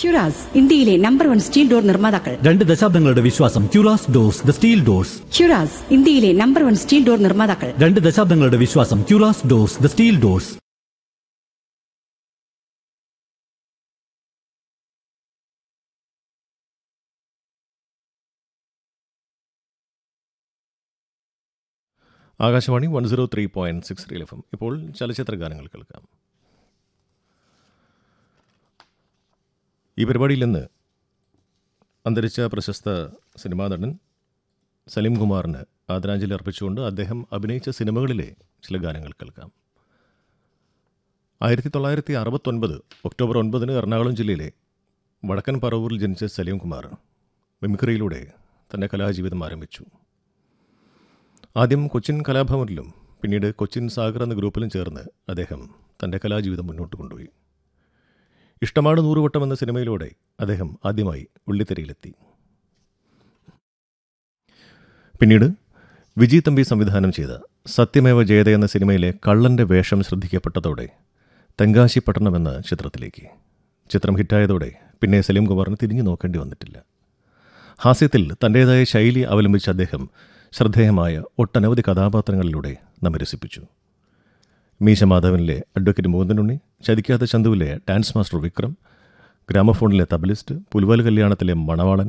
ക്യുറാസ് ഇന്ത്യയിലെ number one steel door നിർമ്മാതാക്കൾ രണ്ട് ദശാബ്ദങ്ങളുടെ വിശ്വാസം ക്യൂറാസ് ഡോർസ് ദ സ്റ്റീൽ ഡോർസ് ക്യുറാസ് ഇന്ത്യയിലെ നമ്പർ വൺ സ്റ്റീൽ ഡോർ നിർമ്മാതാക്കൾ രണ്ട് ദശാബ്ദങ്ങളുടെ വിശ്വാസം ക്യൂറാസ് doors the steel doors Akashvani one zero three point six real F M ഇപ്പോൾ ചലച്ചിത്ര ഗാനങ്ങൾ കേൾക്കാം ഈ പരിപാടിയിൽ നിന്ന് അന്തരിച്ച പ്രശസ്ത സിനിമാ നടൻ സലീം കുമാറിന് ആദരാഞ്ജലി അർപ്പിച്ചുകൊണ്ട് അദ്ദേഹം അഭിനയിച്ച സിനിമകളിലെ ചില ഗാനങ്ങൾ കേൾക്കാം ആയിരത്തി തൊള്ളായിരത്തി അറുപത്തൊൻപത് ഒക്ടോബർ ഒൻപതിന് എറണാകുളം ജില്ലയിലെ വടക്കൻ പറവൂരിൽ ജനിച്ച സലീം കുമാർ മിമിക്രിയിലൂടെ തൻ്റെ കലാജീവിതം ആരംഭിച്ചു ആദ്യം കൊച്ചിൻ കലാഭവനിലും പിന്നീട് കൊച്ചിൻ സാഗർ എന്ന ഗ്രൂപ്പിലും ചേർന്ന് അദ്ദേഹം തൻ്റെ കലാജീവിതം മുന്നോട്ട് കൊണ്ടുപോയി ഇഷ്ടമാണ് നൂറുവട്ടം എന്ന സിനിമയിലൂടെ അദ്ദേഹം ആദ്യമായി വെള്ളിത്തെരയിലെത്തി പിന്നീട് വിജി തമ്പി സംവിധാനം ചെയ്ത സത്യമേവ ജയത എന്ന സിനിമയിലെ കള്ളന്റെ വേഷം ശ്രദ്ധിക്കപ്പെട്ടതോടെ തെങ്കാശി പട്ടണം എന്ന ചിത്രത്തിലേക്ക് ചിത്രം ഹിറ്റായതോടെ പിന്നെ സലീം കുമാറിന് തിരിഞ്ഞു നോക്കേണ്ടി വന്നിട്ടില്ല ഹാസ്യത്തിൽ തൻ്റേതായ ശൈലി അവലംബിച്ച അദ്ദേഹം ശ്രദ്ധേയമായ ഒട്ടനവധി കഥാപാത്രങ്ങളിലൂടെ നമ്മെ രസിപ്പിച്ചു മീശ മാധവനിലെ അഡ്വക്കേറ്റ് മോഹൻഉണ്ണി ചതിക്കാത്ത ചന്തുവിലെ ഡാൻസ് മാസ്റ്റർ വിക്രം ഗ്രാമഫോണിലെ തബലിസ്റ്റ് പുൽവാൽ കല്യാണത്തിലെ മണവാളൻ